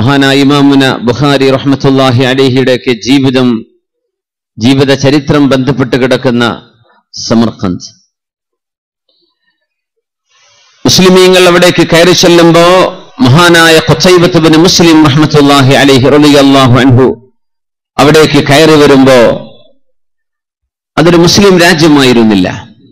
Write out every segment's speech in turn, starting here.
മഹാനായ ഇമാമുന ബുഖാരി റഹ്മത്തുല്ലാഹി അലിഹിയുടെയൊക്കെ ജീവിതം ജീവിത ചരിത്രം ബന്ധപ്പെട്ട് കിടക്കുന്ന സമർഖന്ദ് മുസ്ലിമീങ്ങൾ അവിടേക്ക് കയറി ചെല്ലുമ്പോ മഹാനായ കൊച്ചൈബത്ത് ബിൻ മുസ്ലിം റഹ്മത്തുല്ലാഹി അലിഹി റളിയല്ലാഹു അൻഹു അവിടേക്ക് കയറി വരുമ്പോ അതൊരു മുസ്ലിം രാജ്യമായിരുന്നില്ല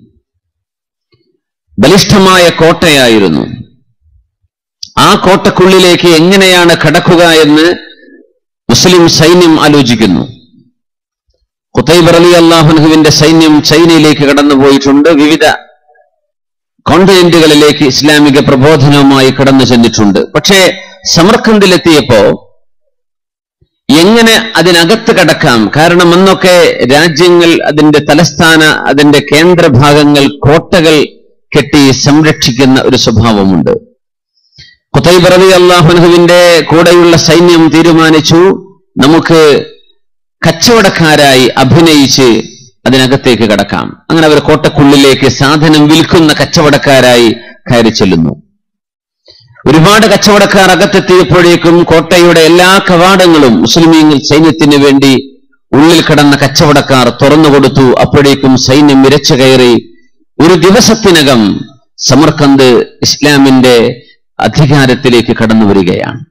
ബലിഷ്ഠമായ കോട്ടയായിരുന്നു ആ കോട്ടക്കുള്ളിലേക്ക് എങ്ങനെയാണ് കടക്കുക എന്ന് മുസ്ലിം സൈന്യം ആലോചിക്കുന്നു കുത്തൈബ് അലി അള്ളാഹുൻഹുവിന്റെ സൈന്യം ചൈനയിലേക്ക് കടന്നുപോയിട്ടുണ്ട് വിവിധ കോണ്ടിനെന്റുകളിലേക്ക് ഇസ്ലാമിക പ്രബോധനവുമായി കടന്നു ചെന്നിട്ടുണ്ട് പക്ഷേ സമർഖന്ദിലെത്തിയപ്പോ എങ്ങനെ അതിനകത്ത് കടക്കാം കാരണം അന്നൊക്കെ രാജ്യങ്ങൾ അതിന്റെ തലസ്ഥാന അതിന്റെ കേന്ദ്രഭാഗങ്ങൾ കോട്ടകൾ കെട്ടി സംരക്ഷിക്കുന്ന ഒരു സ്വഭാവമുണ്ട് കുത്തൈബ് റബി അള്ളാഹുനഹുവിന്റെ കൂടെയുള്ള സൈന്യം തീരുമാനിച്ചു നമുക്ക് കച്ചവടക്കാരായി അഭിനയിച്ച് അതിനകത്തേക്ക് കടക്കാം അങ്ങനെ അവർ കോട്ടക്കുള്ളിലേക്ക് സാധനം വിൽക്കുന്ന കച്ചവടക്കാരായി കയറി ചെല്ലുന്നു ഒരുപാട് കച്ചവടക്കാർ അകത്തെത്തിയപ്പോഴേക്കും കോട്ടയുടെ എല്ലാ കവാടങ്ങളും മുസ്ലിമീങ്ങൾ സൈന്യത്തിന് വേണ്ടി ഉള്ളിൽ കിടന്ന കച്ചവടക്കാർ തുറന്നുകൊടുത്തു അപ്പോഴേക്കും സൈന്യം ഇരച്ചു കയറി ഒരു ദിവസത്തിനകം സമർക്കന്ത് ഇസ്ലാമിന്റെ അധികാരത്തിലേക്ക് കടന്നു വരികയാണ്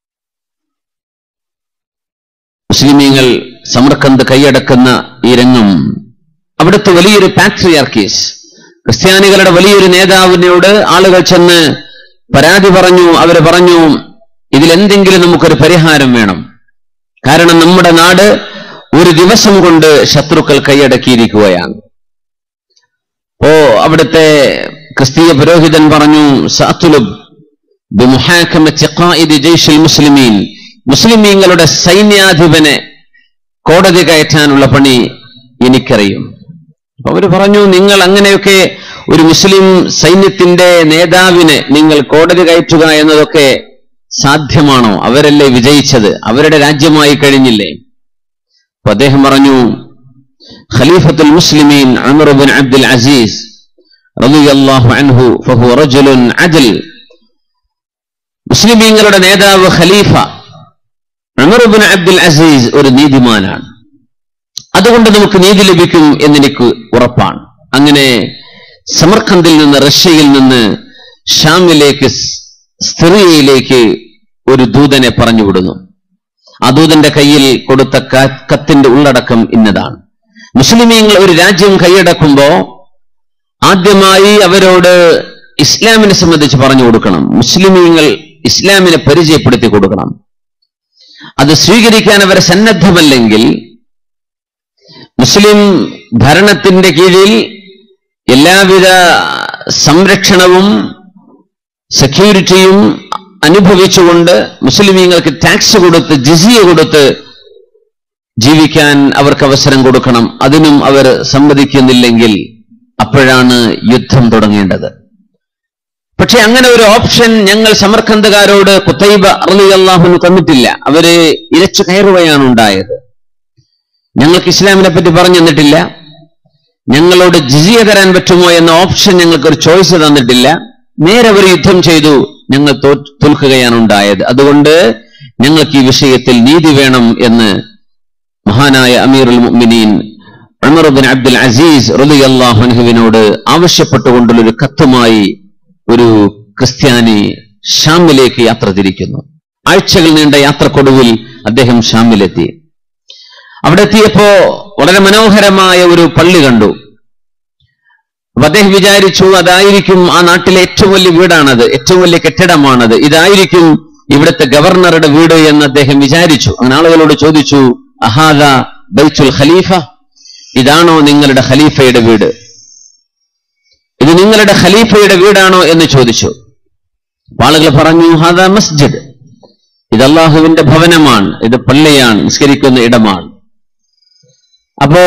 മുസ്ലിമീങ്ങൾ സമർക്കന്ത് കൈയടക്കുന്ന ഈ രംഗം അവിടുത്തെ വലിയൊരു പാട്രിയാർക്കീസ് ക്രിസ്ത്യാനികളുടെ വലിയൊരു നേതാവിനോട് ആളുകൾ ചെന്ന് പരാതി പറഞ്ഞു അവർ പറഞ്ഞു ഇതിലെന്തെങ്കിലും നമുക്കൊരു പരിഹാരം വേണം കാരണം നമ്മുടെ നാട് ഒരു ദിവസം കൊണ്ട് ശത്രുക്കൾ കൈയടക്കിയിരിക്കുകയാണ് ഓ അവിടുത്തെ ക്രിസ്തീയ പുരോഹിതൻ പറഞ്ഞു സാത്തുലുബ് മുസ്ലിമീൻ മുസ്ലിമീങ്ങളുടെ സൈന്യാധിപനെ കോടതി കയറ്റാനുള്ള പണി എനിക്കറിയും അപ്പൊ അവര് പറഞ്ഞു നിങ്ങൾ അങ്ങനെയൊക്കെ ഒരു മുസ്ലിം സൈന്യത്തിന്റെ നേതാവിനെ നിങ്ങൾ കോടതി കയറ്റുക എന്നതൊക്കെ സാധ്യമാണോ അവരല്ലേ വിജയിച്ചത് അവരുടെ രാജ്യമായി കഴിഞ്ഞില്ലേ അപ്പൊ അദ്ദേഹം പറഞ്ഞു ഖലീഫത്തുൽ മുസ്ലിമീൻ അമർ ബിൻ അബ്ദുൽ അസീസ് റളിയല്ലാഹു അൻഹു ഫഹു റജുലുൻ അദൽ മുസ്ലിമീങ്ങളുടെ നേതാവ് ഖലീഫ ഉമർ ബിൻ അബ്ദുൽ അസീസ് ഒരു നീതിമാനാണ് അതുകൊണ്ട് നമുക്ക് നീതി ലഭിക്കും എന്നെനിക്ക് ഉറപ്പാണ് അങ്ങനെ സമർഖന്ദിൽ നിന്ന് റഷ്യയിൽ നിന്ന് ഷാമിലേക്ക് സ്ത്രീയിലേക്ക് ഒരു ദൂതനെ പറഞ്ഞുവിടുന്നു ആ ദൂതന്റെ കയ്യിൽ കൊടുത്ത കത്തിന്റെ ഉള്ളടക്കം ഇന്നതാണ് മുസ്ലിമീങ്ങൾ ഒരു രാജ്യം കൈയടക്കുമ്പോ ആദ്യമായി അവരോട് ഇസ്ലാമിനെ സംബന്ധിച്ച് പറഞ്ഞു കൊടുക്കണം മുസ്ലിമീങ്ങൾ ഇസ്ലാമിനെ പരിചയപ്പെടുത്തി കൊടുക്കണം അത് സ്വീകരിക്കാൻ അവർ സന്നദ്ധമല്ലെങ്കിൽ മുസ്ലിം ഭരണത്തിന്റെ കീഴിൽ എല്ലാവിധ സംരക്ഷണവും സെക്യൂരിറ്റിയും അനുഭവിച്ചുകൊണ്ട് മുസ്ലിമീങ്ങൾക്ക് ടാക്സ് കൊടുത്ത് ജിസിയ കൊടുത്ത് ജീവിക്കാൻ അവർക്ക് അവസരം കൊടുക്കണം അതിനും അവർ സമ്മതിക്കുന്നില്ലെങ്കിൽ അപ്പോഴാണ് യുദ്ധം തുടങ്ങേണ്ടത് പക്ഷെ അങ്ങനെ ഒരു ഓപ്ഷൻ ഞങ്ങൾ സമർക്കന്തുകാരോട് കുത്തൈബ അറലി അള്ളാഹുന് തന്നിട്ടില്ല അവര് ഇരച്ചു കയറുകയാണ് ഉണ്ടായത് ഞങ്ങൾക്ക് ഇസ്ലാമിനെ പറ്റി പറഞ്ഞു തന്നിട്ടില്ല ഞങ്ങളോട് ജിസിയ തരാൻ പറ്റുമോ എന്ന ഓപ്ഷൻ ഞങ്ങൾക്ക് ഒരു ചോയ്സ് തന്നിട്ടില്ല നേരെ അവർ യുദ്ധം ചെയ്തു ഞങ്ങൾ തോൽക്കുകയാണ് ഉണ്ടായത് അതുകൊണ്ട് ഞങ്ങൾക്ക് ഈ വിഷയത്തിൽ നീതി വേണം എന്ന് മഹാനായ അമീറുൽ മുഅ്മിനീൻ ഉമർ ബിൻ അബ്ദുൽ അസീസ് റലി അള്ളാഹുനുവിനോട് ആവശ്യപ്പെട്ടുകൊണ്ടുള്ള ഒരു കത്തുമായി ഒരു ക്രിസ്ത്യാനി ഷാമിലേക്ക് യാത്ര തിരിക്കുന്നു ആഴ്ചകൾ നീണ്ട യാത്രക്കൊടുവിൽ അദ്ദേഹം ഷാമിലെത്തി അവിടെ എത്തിയപ്പോ വളരെ മനോഹരമായ ഒരു പള്ളി കണ്ടു അപ്പൊ അദ്ദേഹം വിചാരിച്ചു അതായിരിക്കും ആ നാട്ടിലെ ഏറ്റവും വലിയ വീടാണത് ഏറ്റവും വലിയ കെട്ടിടമാണത് ഇതായിരിക്കും ഇവിടുത്തെ ഗവർണറുടെ വീട് എന്ന് അദ്ദേഹം വിചാരിച്ചു അങ്ങനെ ആളുകളോട് ചോദിച്ചു അഹാദ ബൈത്തുൽ ഖലീഫ ഇതാണോ നിങ്ങളുടെ ഖലീഫയുടെ വീട് ഇത് നിങ്ങളുടെ ഖലീഫയുടെ വീടാണോ എന്ന് ചോദിച്ചു ആളുകൾ പറഞ്ഞു ഹാദ മസ്ജിദ് ഇത് അള്ളാഹുവിന്റെ ഭവനമാണ് ഇത് പള്ളിയാണ് നിസ്കരിക്കുന്ന ഇടമാണ് അപ്പോ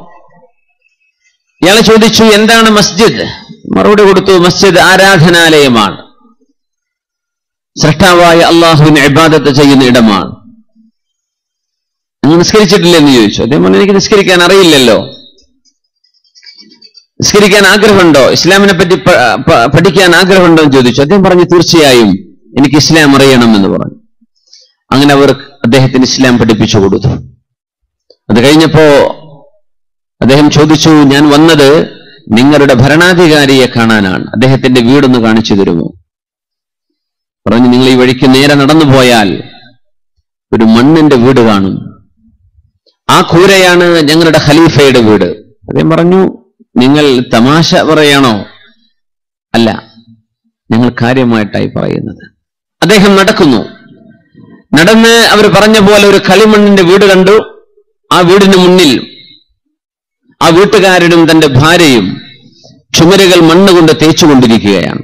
ഇയാളെ ചോദിച്ചു എന്താണ് മസ്ജിദ് മറുപടി കൊടുത്തു മസ്ജിദ് ആരാധനാലയമാണ് സൃഷ്ടാവായ അള്ളാഹുവിനെ ഇബാദത്ത് ചെയ്യുന്ന ഇടമാണ് നിങ്ങൾ നിസ്കരിച്ചിട്ടില്ലെന്ന് ചോദിച്ചു അദ്ദേഹം പറഞ്ഞു എനിക്ക് നിസ്കരിക്കാൻ അറിയില്ലല്ലോ നിസ്കരിക്കാൻ ആഗ്രഹമുണ്ടോ ഇസ്ലാമിനെ പറ്റി പ- പ- പഠിക്കാൻ ആഗ്രഹമുണ്ടോ എന്ന് ചോദിച്ചു അദ്ദേഹം പറഞ്ഞു തീർച്ചയായും എനിക്ക് ഇസ്ലാം അറിയണം എന്ന് പറഞ്ഞു അങ്ങനെ അവർ അദ്ദേഹത്തിന് ഇസ്ലാം പഠിപ്പിച്ചു കൊടുത്തു അത് കഴിഞ്ഞപ്പോ അദ്ദേഹം ചോദിച്ചു ഞാൻ വന്നത് നിങ്ങളുടെ ഭരണാധികാരിയെ കാണാനാണ് അദ്ദേഹത്തിന്റെ വീടൊന്ന് കാണിച്ചു തരുമോ പറഞ്ഞു നിങ്ങൾ ഈ വഴിക്ക് നേരെ നടന്നു പോയാൽ ഒരു മണ്ണിന്റെ വീട് കാണും ആ കൂരയാണ് ഞങ്ങളുടെ ഖലീഫയുടെ വീട് അദ്ദേഹം പറഞ്ഞു നിങ്ങൾ തമാശ പറയാണോ അല്ല ഞങ്ങൾ കാര്യമായിട്ടായി പറയുന്നത് അദ്ദേഹം നടക്കുന്നു നടന്ന് അവർ പറഞ്ഞ പോലെ ഒരു കളിമണ്ണിന്റെ വീട് കണ്ടു ആ വീടിന് മുന്നിൽ ആ വീട്ടുകാരനും തന്റെ ഭാര്യയും ചുമരുകൾ മണ്ണ് കൊണ്ട് തേച്ചുകൊണ്ടിരിക്കുകയാണ്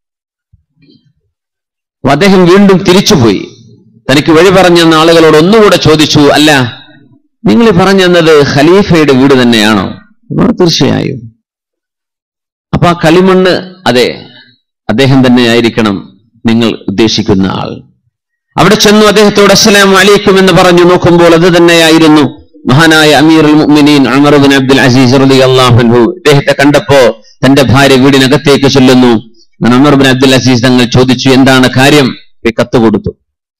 അപ്പൊ അദ്ദേഹം വീണ്ടും തിരിച്ചുപോയി തനിക്ക് വഴി പറഞ്ഞെന്ന ആളുകളോട് ഒന്നുകൂടെ ചോദിച്ചു അല്ല നിങ്ങൾ ഈ പറഞ്ഞെന്നത് ഖലീഫയുടെ വീട് തന്നെയാണോ അപ്പോൾ തീർച്ചയായും അപ്പൊ ആ കളിമണ്ണ് അതെ അദ്ദേഹം തന്നെയായിരിക്കണം നിങ്ങൾ ഉദ്ദേശിക്കുന്ന ആൾ അവിടെ ചെന്നു അദ്ദേഹത്തോട് അസ്സലാം അലൈക്കും എന്ന് പറഞ്ഞു നോക്കുമ്പോൾ അത് തന്നെയായിരുന്നു മഹാനായ അമീർ മുഅ്മിനീൻ ഉമർ ബിൻ അബ്ദുൽ അസീസ് റളിയല്ലാഹു അൻഹു ഇദ്ദേഹത്തെ കണ്ടപ്പോ തന്റെ ഭാര്യ വീടിനകത്തേക്ക് ചൊല്ലുന്നു അങ്ങനെ ഉമർ ബിൻ അബ്ദുൽ അസീസ് തങ്ങൾ ചോദിച്ചു എന്താണ് കാര്യം ഈ കത്ത് കൊടുത്തു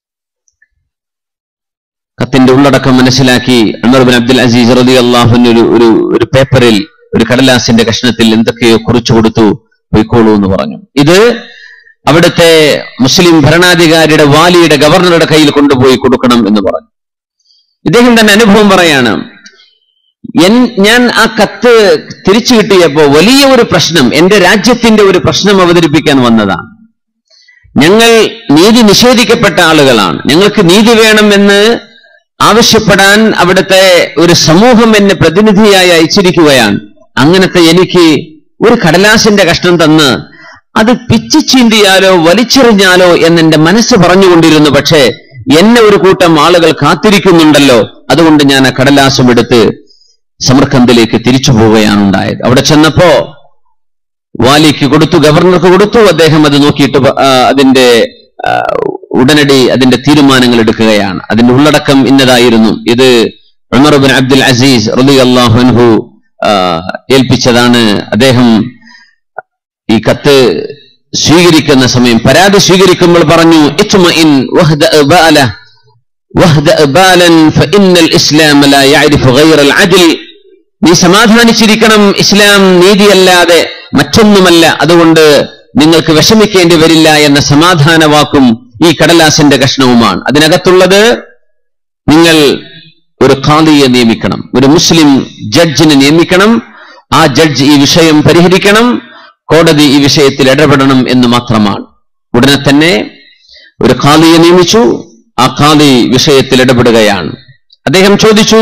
കത്തിന്റെ ഉള്ളടക്കം മനസ്സിലാക്കി ഉമർ ബിൻ അബ്ദുൽ അസീസ് റളിയല്ലാഹു അൻഹു ഒരു ഒരു ഒരു പേപ്പറിൽ ഒരു കടലാസിന്റെ കഷ്ണത്തിൽ എന്തൊക്കെയോ കുറിച്ചു കൊടുത്തു പോയിക്കോളൂ എന്ന് പറഞ്ഞു ഇത് അവിടുത്തെ മുസ്ലിം ഭരണാധികാരിയുടെ വാലിയുടെ ഗവർണറുടെ കയ്യിൽ കൊണ്ടുപോയി കൊടുക്കണം എന്ന് പറഞ്ഞു ഇദ്ദേഹം തന്നെ അനുഭവം പറയാണ് എൻ ഞാൻ ആ കത്ത് തിരിച്ചു കിട്ടിയപ്പോ വലിയ ഒരു പ്രശ്നം എന്റെ രാജ്യത്തിന്റെ ഒരു പ്രശ്നം അവതരിപ്പിക്കാൻ വന്നതാണ് ഞങ്ങൾ നീതി നിഷേധിക്കപ്പെട്ട ആളുകളാണ് ഞങ്ങൾക്ക് നീതി വേണമെന്ന് ആവശ്യപ്പെടാൻ അവിടുത്തെ ഒരു സമൂഹം എന്നെ പ്രതിനിധിയായി അയച്ചിരിക്കുകയാണ് അങ്ങനത്തെ എനിക്ക് ഒരു കടലാസിന്റെ കഷ്ണം തന്ന് അത് പിച്ചു ചീന്തിയാലോ വലിച്ചെറിഞ്ഞാലോ എന്നെന്റെ മനസ്സ് പറഞ്ഞുകൊണ്ടിരുന്നു പക്ഷേ എന്നെ ഒരു കൂട്ടം ആളുകൾ കാത്തിരിക്കുന്നുണ്ടല്ലോ അതുകൊണ്ട് ഞാൻ ആ കടലാസും എടുത്ത് സമർക്കന്ദിലേക്ക് തിരിച്ചു പോവുകയാണ് ഉണ്ടായത് അവിടെ ചെന്നപ്പോ വാലിക്ക് കൊടുത്തു ഗവർണർക്ക് കൊടുത്തു അദ്ദേഹം അത് നോക്കിയിട്ട് പ- ആ, അതിന്റെ ആ, ഉടനടി അതിന്റെ തീരുമാനങ്ങൾ എടുക്കുകയാണ് അതിന്റെ ഉള്ളടക്കം ഇന്നതായിരുന്നു ഇത് ഉമർ ബിൻ അബ്ദുൽ അസീസ് റലി അൻഹു ആ, ഏൽപ്പിച്ചതാണ് അദ്ദേഹം ഈ കത്ത് സ്വീകരിക്കുന്ന സമയം പരാതി സ്വീകരിക്കുമ്പോൾ പറഞ്ഞു ഇത്മഇൻ വഹ്ദഅ ബാല വഹ്ദഅ ബാലൻ ഫഇന്നൽ ഇസ്ലാം ലാ യഅരിഫു ഗൈറൽ അദ്ൽ നീ സമാധാനിച്ചിരിക്കണം ഇസ്ലാം നീതിയല്ലാതെ മറ്റൊന്നുമല്ല അതുകൊണ്ട് നിങ്ങൾക്ക് വിഷമിക്കേണ്ടി വരില്ല എന്ന സമാധാന വാക്കും ഈ കടലാസിന്റെ കഷ്ണവുമാണ് അതിനകത്തുള്ളത് നിങ്ങൾ ഒരു ഖാദിയെ നിയമിക്കണം ഒരു മുസ്ലിം ജഡ്ജിനെ നിയമിക്കണം ആ ജഡ്ജ് ഈ വിഷയം പരിഹരിക്കണം കോടതി ഈ വിഷയത്തിൽ ഇടപെടണം എന്ന് മാത്രമാണ് ഉടനെ തന്നെ ഒരു ഖാദിയെ നിയമിച്ചു ആ ഖാദി വിഷയത്തിൽ ഇടപെടുകയാണ് അദ്ദേഹം ചോദിച്ചു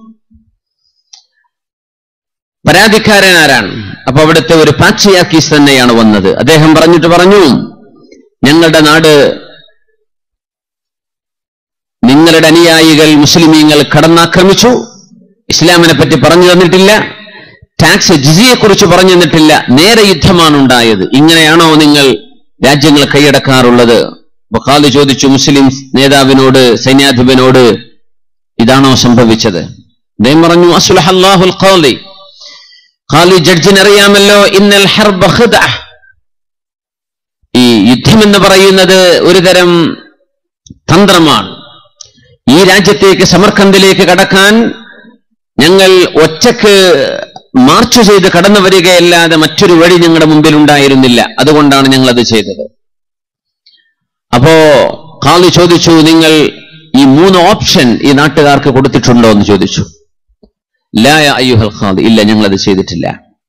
പരാതിക്കാരൻ ആരാണ് അപ്പൊ അവിടുത്തെ ഒരു പാച്ചിയാക്കീസ് തന്നെയാണ് വന്നത് അദ്ദേഹം പറഞ്ഞിട്ട് പറഞ്ഞു ഞങ്ങളുടെ നാട് നിങ്ങളുടെ അനുയായികൾ മുസ്ലിമീങ്ങൾ കടന്നാക്രമിച്ചു ഇസ്ലാമിനെ പറ്റി പറഞ്ഞു തന്നിട്ടില്ല ടാക്സ് ജിസിയെ കുറിച്ച് പറഞ്ഞു തന്നിട്ടില്ല നേരെ യുദ്ധമാണ് ഉണ്ടായത് ഇങ്ങനെയാണോ നിങ്ങൾ രാജ്യങ്ങൾ കൈയടക്കാറുള്ളത് അപ്പൊ ഖാദി ചോദിച്ചു മുസ്ലിം നേതാവിനോട് സൈന്യാധിപനോട് ഇതാണോ സംഭവിച്ചത് അദ്ദേഹം പറഞ്ഞു അസുലഹല്ലാഹുൽ ഖാദി ഖാലി ജഡ്ജിനറിയാമല്ലോ ഇന്നൽ ഹർബ ഖിദ്അ. ഈ യുദ്ധം എന്ന് പറയുന്നത് ഒരു തരം തന്ത്രമാണ് ഈ രാജ്യത്തേക്ക് സമർക്കന്ദിലേക്ക് കടക്കാൻ ഞങ്ങൾ ഒറ്റക്ക് മാർച്ച് ചെയ്ത് കടന്നു വരികയല്ലാതെ മറ്റൊരു വഴി ഞങ്ങളുടെ മുമ്പിൽ ഉണ്ടായിരുന്നില്ല അതുകൊണ്ടാണ് ഞങ്ങൾ അത് ചെയ്തത് അപ്പോ ഖാലി ചോദിച്ചു നിങ്ങൾ ഈ മൂന്ന് ഓപ്ഷൻ ഈ നാട്ടുകാർക്ക് കൊടുത്തിട്ടുണ്ടോ എന്ന് ചോദിച്ചു ലായ അയ്യുഹൽ ഖാദി ഇല്ല ഞങ്ങളത് ചെയ്തിട്ടില്ല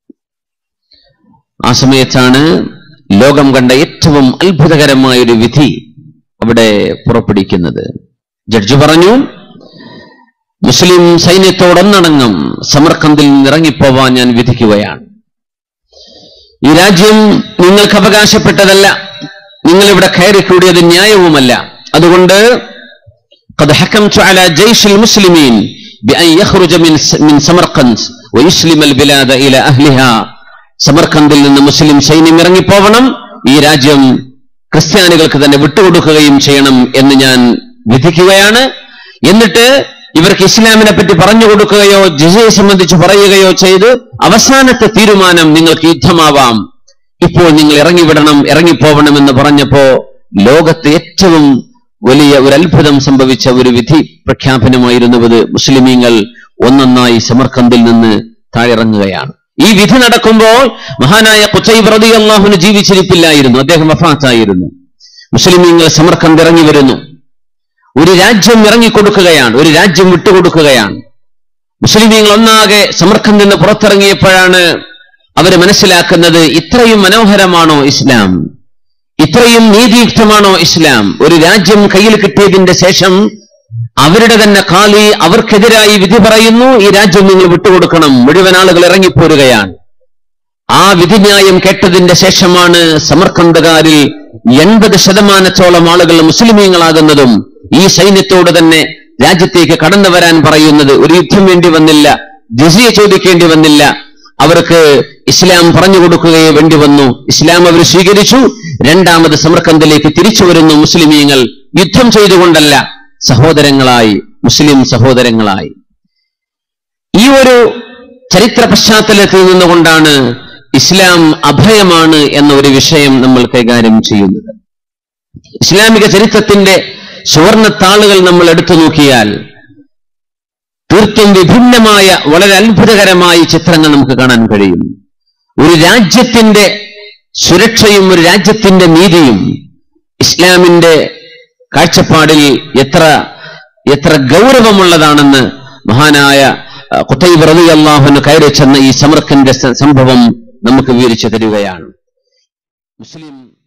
ആ സമയത്താണ് ലോകം കണ്ട ഏറ്റവും അത്ഭുതകരമായ ഒരു വിധി അവിടെ പുറപ്പെടുവിക്കുന്നത് ജഡ്ജി പറഞ്ഞു മുസ്ലിം സൈന്യത്തോടൊന്നടങ്കം സമർക്കന്തിൽ നിന്ന് ഇറങ്ങിപ്പോവാൻ ഞാൻ വിധിക്കുകയാണ് ഈ രാജ്യം നിങ്ങൾക്ക് അവകാശപ്പെട്ടതല്ല നിങ്ങൾ ഇവിടെ കയറിക്കൂടിയത് ന്യായവുമല്ല അതുകൊണ്ട് قد حكمت على جيش المسلمين بأن يخرج من من سمرقند ويسلم البلاد إلى أهلها സമർക്കന്തിൽ നിന്ന് മുസ്ലിം സൈന്യം ഇറങ്ങിപ്പോവണം ഈ രാജ്യം ക്രിസ്ത്യാനികൾക്ക് തന്നെ വിട്ടുകൊടുക്കുകയും ചെയ്യണം എന്ന് ഞാൻ വിധിക്കുകയാണ് എന്നിട്ട് ഇവർക്ക് ഇസ്ലാമിനെ പറ്റി പറഞ്ഞു കൊടുക്കുകയോ ജിസയെ സംബന്ധിച്ച് പറയുകയോ ചെയ്ത് അവസാനത്തെ തീരുമാനം നിങ്ങൾക്ക് യുദ്ധമാവാം ഇപ്പോൾ നിങ്ങൾ ഇറങ്ങിവിടണം ഇറങ്ങിപ്പോവണം എന്ന് പറഞ്ഞപ്പോ ലോകത്തെ ഏറ്റവും വലിയ ഒരു അത്ഭുതം സംഭവിച്ച ഒരു വിധി പ്രഖ്യാപനമായിരുന്നത് മുസ്ലിമീങ്ങൾ ഒന്നൊന്നായി സമർക്കന്തിൽ നിന്ന് താഴിറങ്ങുകയാണ് ഈ വിധി നടക്കുമ്പോൾ മഹാനായ കുച്ചൈബ് റതി അള്ളാഹുന് ജീവിച്ചിരിപ്പില്ലായിരുന്നു അദ്ദേഹം വഫാത്തായിരുന്നു മുസ്ലിമീങ്ങൾ സമർക്കന്ത് ഇറങ്ങി വരുന്നു ഒരു രാജ്യം ഇറങ്ങിക്കൊടുക്കുകയാണ് ഒരു രാജ്യം വിട്ടുകൊടുക്കുകയാണ് മുസ്ലിമീങ്ങൾ ഒന്നാകെ സമർക്കന്തിൽ നിന്ന് പുറത്തിറങ്ങിയപ്പോഴാണ് അവർ മനസ്സിലാക്കുന്നത് ഇത്രയും മനോഹരമാണോ ഇസ്ലാം ഇത്രയും നീതിയുക്തമാണോ ഇസ്ലാം ഒരു രാജ്യം കയ്യിൽ കിട്ടിയതിന്റെ ശേഷം അവരുടെ തന്നെ കാലി അവർക്കെതിരായി വിധി പറയുന്നു ഈ രാജ്യം നിങ്ങൾ വിട്ടുകൊടുക്കണം മുഴുവൻ ആളുകൾ ഇറങ്ങിപ്പോരുകയാണ് ആ വിധിന്യായം കേട്ടതിന്റെ ശേഷമാണ് സമർക്കന്ദകാരിൽ എൺപത് ശതമാനത്തോളം ആളുകൾ മുസ്ലിമീങ്ങളാകുന്നതും ഈ സൈന്യത്തോട് തന്നെ രാജ്യത്തേക്ക് കടന്നു വരാൻ പറയുന്നത് ഒരു യുദ്ധം വേണ്ടി വന്നില്ല ജിസിയ ചോദിക്കേണ്ടി വന്നില്ല അവർക്ക് ഇസ്ലാം പറഞ്ഞു കൊടുക്കുകയേ വേണ്ടി വന്നു ഇസ്ലാം അവർ സ്വീകരിച്ചു രണ്ടാമത് സമർക്കന്ദിലേക്ക് തിരിച്ചു വരുന്നു മുസ്ലിമീങ്ങൾ യുദ്ധം ചെയ്തുകൊണ്ടല്ല സഹോദരങ്ങളായി മുസ്ലിം സഹോദരങ്ങളായി ഈ ഒരു ചരിത്ര പശ്ചാത്തലത്തിൽ നിന്നുകൊണ്ടാണ് ഇസ്ലാം അഭയമാണ് എന്ന ഒരു വിഷയം നമ്മൾ കൈകാര്യം ചെയ്യുന്നത് ഇസ്ലാമിക ചരിത്രത്തിന്റെ സുവർണത്താളുകൾ നമ്മൾ എടുത്തു നോക്കിയാൽ തീർത്തും വിഭിന്നമായ വളരെ അത്ഭുതകരമായ ചിത്രങ്ങൾ നമുക്ക് കാണാൻ കഴിയും ഒരു രാജ്യത്തിന്റെ സുരക്ഷയും ഒരു രാജ്യത്തിന്റെ നീതിയും ഇസ്ലാമിന്റെ കാഴ്ചപ്പാടിൽ എത്ര എത്ര ഗൗരവമുള്ളതാണെന്ന് മഹാനായ കുത്തൈബ് റബി അള്ളാഹുന് കയറി ചെന്ന ഈ സമർക്കന്റെ സംഭവം നമുക്ക് വിവരിച്ചു തരികയാണ് മുസ്ലിം